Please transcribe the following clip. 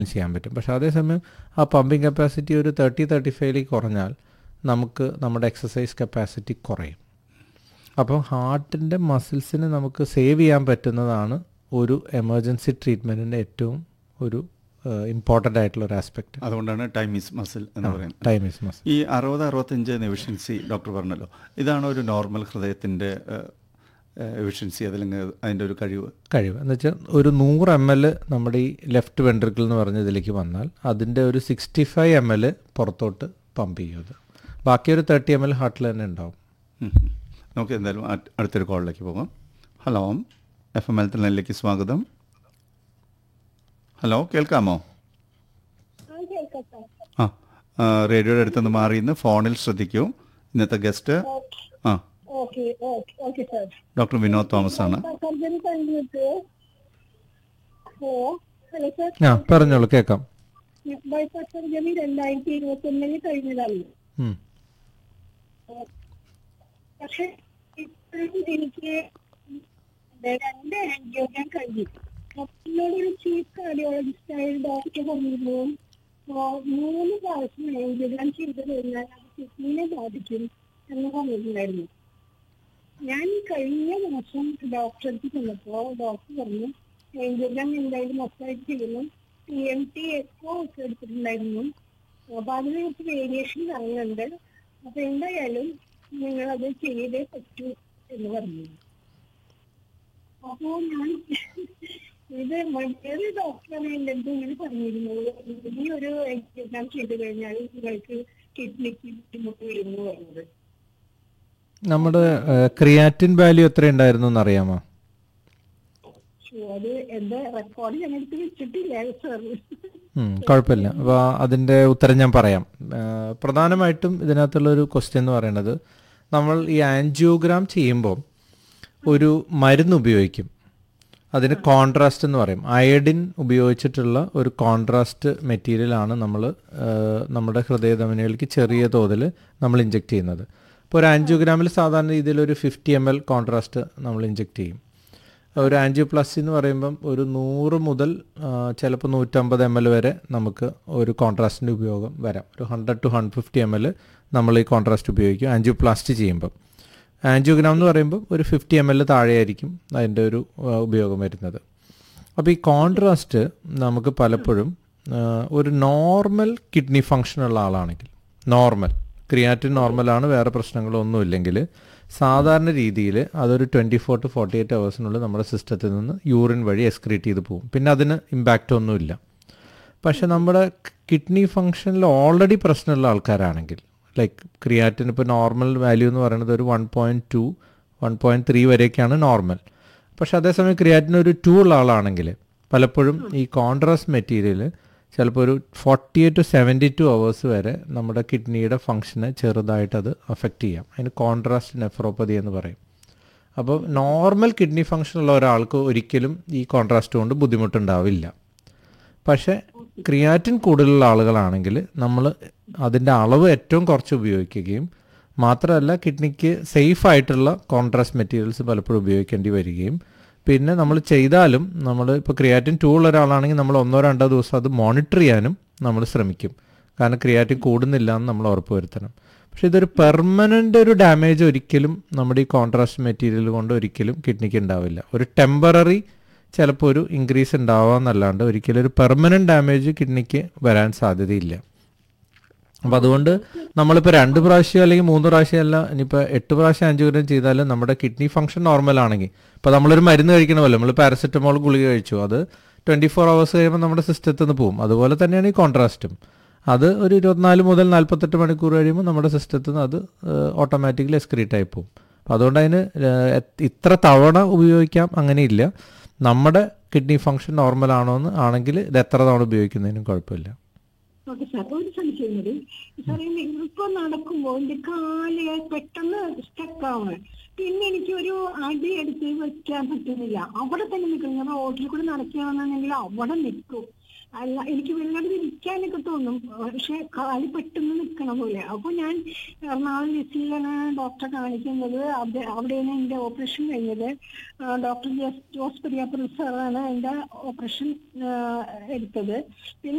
ചെയ്യാൻ പറ്റും പക്ഷേ അതേസമയം ആ പമ്പിങ് കപ്പാസിറ്റി ഒരു തേർട്ടി തേർട്ടി ഫൈവിലേക്ക് കുറഞ്ഞാൽ നമുക്ക് നമ്മുടെ എക്സസൈസ് കപ്പാസിറ്റി കുറയും അപ്പോൾ ഹാർട്ടിൻ്റെ മസിൽസിനെ നമുക്ക് സേവ് ചെയ്യാൻ പറ്റുന്നതാണ് ഒരു എമർജൻസി ട്രീറ്റ്മെൻറ്റിൻ്റെ ഏറ്റവും ഒരു ഇമ്പോർട്ടൻ്റ് ആയിട്ടുള്ള ഒരു ആസ്പെക്റ്റ് അതുകൊണ്ടാണ് ടൈം ഈസ് മസിൽ എന്ന് പറയുന്നത് ടൈം ഇസ് മസിൽ ഈ അറുപത് അറുപത്തഞ്ച് എഫിഷ്യൻസി ഡോക്ടർ പറഞ്ഞല്ലോ ഇതാണ് ഒരു നോർമൽ ഹൃദയത്തിൻ്റെ എഫിഷ്യൻസി അതല്ലെങ്കിൽ അതിൻ്റെ ഒരു കഴിവ് കഴിവ് എന്ന് വെച്ചാൽ ഒരു നൂറ് എം എൽ നമ്മുടെ ഈ ലെഫ്റ്റ് വെൻട്രിക്കിൾ എന്ന് പറഞ്ഞ ഇതിലേക്ക് വന്നാൽ അതിൻ്റെ ഒരു സിക്സ്റ്റി ഫൈവ് എം എൽ പുറത്തോട്ട് പമ്പ് ചെയ്യും അത് ബാക്കി ഒരു തേർട്ടി എം എൽ ഹാർട്ടിൽ തന്നെ ഉണ്ടാവും ഉം. നമുക്ക് എന്തായാലും അ- അടുത്തൊരു കോളിലേക്ക് പോകാം ഹലോ എഫ് എം എൽ ത്രിനിലേക്ക് സ്വാഗതം ഹലോ കേൾക്കാമോ ആ ആ, റേഡിയോയുടെ അടുത്തുനിന്ന് മാറി ഇന്ന് ഫോണിൽ ശ്രദ്ധിക്കൂ ഇന്നത്തെ ഗസ്റ്റ് ആ okay okay okay sir doctor Vinod Thomas ആണ് സർജറി കഴിഞ്ഞിട്ട് ഹലോ ഹലോ സാർ ആ പറഞ്ഞോളൂ കേൾക്കാം ബൈപ്പാസ് സർജറി രണ്ടായിരത്തി ഇരുപത്തി ഒന്നിന് കഴിഞ്ഞതാണ് ഉം. പക്ഷെ ഇപ്പോഴും എനിക്ക് രണ്ട് ആൻജിയോഗ്രാം കഴിഞ്ഞു എന്നോട് ഒരു ചീഫ് കാർഡിയോളജിസ്റ്റ് ആയ ഡോക്ടർ പറഞ്ഞിരുന്നു ആ, മൂന്ന് പ്രാവശ്യം ആൻജിയോഗ്രാം ചെയ്ത് കഴിഞ്ഞാൽ അത് കിഡ്നിനെ ബാധിക്കും എന്ന് പറഞ്ഞിട്ടുണ്ടായിരുന്നു ഞാൻ കഴിഞ്ഞ മാസം ഡോക്ടർക്ക് ചെന്നപ്പോ ഡോക്ടർ പറഞ്ഞു ആൻജിയോഗ്രാം എന്തായാലും മൊത്തമായിട്ട് ചെയ്യുന്നു ടി എം ടി എക്കോ ഒക്കെ എടുത്തിട്ടുണ്ടായിരുന്നു അപ്പൊ അതിന് കുറച്ച് വേരിയേഷൻ കാണുന്നുണ്ട് അപ്പൊ എന്തായാലും നിങ്ങൾ അത് ചെയ്തേ പറ്റൂ എന്ന് പറഞ്ഞു അപ്പോ ഞാൻ ഇത് വേറെ ഡോക്ടറാണ് എൻ്റെ അടുത്ത് ഇങ്ങനെ പറഞ്ഞിരുന്നു ഈ ഒരു എക്സാം ചെയ്ത് കഴിഞ്ഞാൽ നിങ്ങൾക്ക് കിഡ്നിക്ക് ബുദ്ധിമുട്ട് വരുന്നു പറഞ്ഞത് നമ്മുടെ ക്രിയാറ്റിൻ വാല്യൂ എത്ര ഉണ്ടായിരുന്നു എന്ന് അറിയാമോ പക്ഷേ അത് എന്റെ റെക്കോർഡ് ഞാൻ എടുത്ത് വെച്ചിട്ടില്ല സാർ ഉം, കുഴപ്പമില്ല അപ്പോൾ അതിൻ്റെ ഉത്തരം ഞാൻ പറയാം ആ, പ്രധാനമായിട്ടും ഇതിനകത്തുള്ള ഒരു ക്വസ്റ്റ്യൻ എന്ന് പറയുന്നത് നമ്മൾ ഈ ആൻജിയോഗ്രാം ചെയ്യുമ്പോൾ ഒരു മരുന്ന് ഉപയോഗിക്കും അതിന് കോൺട്രാസ്റ്റ് എന്ന് പറയും അയഡിൻ ഉപയോഗിച്ചിട്ടുള്ള ഒരു കോൺട്രാസ്റ്റ് മെറ്റീരിയലാണ് നമ്മൾ നമ്മുടെ ഹൃദയധമനികൾക്ക് ചെറിയ തോതിൽ നമ്മൾ ഇഞ്ചെക്ട് ചെയ്യുന്നത് ഇപ്പോൾ ഒരു ആൻജിയോഗ്രാമിൽ സാധാരണ രീതിയിൽ ഒരു ഫിഫ്റ്റി എം എൽ കോൺട്രാസ്റ്റ് നമ്മൾ ഇഞ്ചെക്ട് ചെയ്യും ഒരു ആൻജിയോപ്ലാസ്റ്റി എന്ന് പറയുമ്പം ഒരു നൂറ് മുതൽ ചിലപ്പോൾ നൂറ്റമ്പത് എം എൽ വരെ നമുക്ക് ഒരു കോൺട്രാസ്റ്റിൻ്റെ ഉപയോഗം വരാം ഒരു hundred two hundred fifty M L നമ്മൾ ഈ കോൺട്രാസ്റ്റ് ഉപയോഗിക്കും ആൻജിയോപ്ലാസ്റ്റി ചെയ്യുമ്പം ആൻജിയോഗ്രാം എന്ന് പറയുമ്പോൾ ഒരു ഫിഫ്റ്റി എം എൽ താഴെയായിരിക്കും അതിൻ്റെ ഒരു ആ, ഉപയോഗം വരുന്നത് അപ്പോൾ ഈ കോൺട്രാസ്റ്റ് നമുക്ക് പലപ്പോഴും ആ, ഒരു നോർമൽ കിഡ്നി ഫങ്ഷൻ ഉള്ള ആളാണെങ്കിൽ നോർമൽ ക്രിയാറ്റിൻ നോർമലാണ് വേറെ പ്രശ്നങ്ങളൊന്നും ഇല്ലെങ്കിൽ സാധാരണ രീതിയിൽ അതൊരു twenty four to forty eight അവേഴ്സിനുള്ളിൽ നമ്മുടെ സിസ്റ്റത്തിൽ നിന്ന് യൂറിൻ വഴി എക്സ്ക്രീറ്റ് ചെയ്ത് പോകും പിന്നെ അതിന് ഇമ്പാക്റ്റ് ഒന്നുമില്ല പക്ഷെ നമ്മുടെ കിഡ്നി ഫങ്ഷനിൽ ഓൾറെഡി പ്രശ്നമുള്ള ആൾക്കാരാണെങ്കിൽ ലൈക്ക് ക്രിയാറ്റിൻ ഇപ്പോൾ നോർമൽ വാല്യൂ എന്ന് പറയുന്നത് ഒരു one point two one point three വരെയൊക്കെയാണ് നോർമൽ പക്ഷെ അതേസമയം ക്രിയാറ്റിൻ ഒരു ടു ഉള്ള ആളാണെങ്കിൽ പലപ്പോഴും ഈ കോൺട്രാസ്റ്റ് മെറ്റീരിയൽ ചിലപ്പോൾ ഒരു forty eight to seventy two hours വരെ നമ്മുടെ കിഡ്നിയുടെ ഫങ്ഷനെ ചെറുതായിട്ട് അത് അഫക്റ്റ് ചെയ്യാം അതിന് കോൺട്രാസ്റ്റ് നെഫ്രോപ്പതി എന്ന് പറയും അപ്പോൾ നോർമൽ കിഡ്നി ഫങ്ഷൻ ഉള്ള ഒരാൾക്ക് ഒരിക്കലും ഈ കോൺട്രാസ്റ്റ് കൊണ്ട് ബുദ്ധിമുട്ടുണ്ടാവില്ല പക്ഷേ ക്രിയാറ്റിൻ കൂടുതലുള്ള ആളുകളാണെങ്കിൽ നമ്മൾ അതിൻ്റെ അളവ് ഏറ്റവും കുറച്ച് ഉപയോഗിക്കുകയും മാത്രമല്ല കിഡ്നിക്ക് സേഫ് ആയിട്ടുള്ള കോൺട്രാസ്റ്റ് മെറ്റീരിയൽസ് പലപ്പോഴും ഉപയോഗിക്കേണ്ടി വരികയും പിന്നെ നമ്മൾ ചെയ്താലും നമ്മൾ ഇപ്പോൾ ക്രിയാറ്റിൻ ടൂ ഉള്ള ഒരാളാണെങ്കിൽ നമ്മൾ ഒന്നോ രണ്ടോ ദിവസം അത് മോണിറ്റർ ചെയ്യാനും നമ്മൾ ശ്രമിക്കും കാരണം ക്രിയാറ്റിൻ കൂടുന്നില്ല എന്ന് നമ്മൾ ഉറപ്പ് വരുത്തണം പക്ഷെ ഇതൊരു പെർമനൻ്റ് ഒരു ഡാമേജ് ഒരിക്കലും നമ്മുടെ ഈ കോൺട്രാസ്റ്റ് മെറ്റീരിയൽ കൊണ്ട് ഒരിക്കലും കിഡ്നിക്ക് ഉണ്ടാവില്ല ഒരു ടെമ്പററി ചിലപ്പോൾ ഒരു ഇൻക്രീസ് ഉണ്ടാവാന്നല്ലാണ്ട് ഒരിക്കലും ഒരു പെർമനൻ്റ് ഡാമേജ് കിഡ്നിക്ക് വരാൻ സാധ്യതയില്ല അപ്പോൾ അതുകൊണ്ട് നമ്മളിപ്പോൾ രണ്ട് പ്രാവശ്യം അല്ലെങ്കിൽ മൂന്ന് പ്രാവശ്യം അല്ല ഇനിയിപ്പോൾ എട്ട് പ്രാവശ്യം ആൻജിയോഗ്രാം ചെയ്താലും നമ്മുടെ കിഡ്നി ഫംഗ്ഷൻ നോർമൽ ആണെങ്കിൽ ഇപ്പോൾ നമ്മളൊരു മരുന്ന് കഴിക്കണമല്ലോ നമ്മൾ പാരസെറ്റമോൾ ഗുളിക കഴിച്ചു അത് ട്വൻറ്റി ഫോർ അവേഴ്സ് കഴിയുമ്പോൾ നമ്മുടെ സിസ്റ്റത്തിൽ നിന്ന് പോകും അതുപോലെ തന്നെയാണ് ഈ കോൺട്രാസ്റ്റും അത് ഒരു ഇരുപത്തിനാല് മുതൽ നാൽപ്പത്തെട്ട് മണിക്കൂർ കഴിയുമ്പോൾ നമ്മുടെ സിസ്റ്റത്തിൽ നിന്ന് അത് ഓട്ടോമാറ്റിക്കലി എക്സ്ക്രീറ്റ് ആയി പോകും അപ്പോൾ അതുകൊണ്ട് അതിന് ഏഹ്, ഇത്ര തവണ ഉപയോഗിക്കാം അങ്ങനെയില്ല നമ്മുടെ കിഡ്നി ഫംഗ്ഷൻ നോർമൽ ആണോ എന്ന് ആണെങ്കിൽ ഇത് എത്ര തവണ ഉപയോഗിക്കുന്നതിനും കുഴപ്പമില്ല ഓക്കെ സാർ ഒരു സംശയം കൂടി സാറേ ഇപ്പൊ നടക്കുമ്പോ എന്റെ കാല് പെട്ടെന്ന് സ്റ്റക്ക് ആവാണ് പിന്നെ എനിക്ക് ഒരു അടി എടുത്ത് വെക്കാൻ പറ്റുന്നില്ല അവിടെ തന്നെ നിൽക്കും ഞാൻ റോഡിൽ കൂടി നടക്കുകയാണെന്നുണ്ടെങ്കിൽ അവിടെ നിൽക്കും അല്ല എനിക്ക് വെള്ളം ഇരിക്കാനൊക്കെ തോന്നും പക്ഷെ കാല് പെട്ടെന്ന് നിൽക്കണ പോലെ അപ്പൊ ഞാൻ എറണാകുളം ജില്ലയിലാണ് ഡോക്ടറെ കാണിക്കുന്നത് അവിടെ അവിടെയാണ് എന്റെ ഓപ്പറേഷൻ കഴിഞ്ഞത് ആ, ഡോക്ടർ ജോസ് ജോസ് പെരിയാപ്പുറ സാറാണ് എന്റെ ഓപ്പറേഷൻ എടുത്തത് പിന്നെ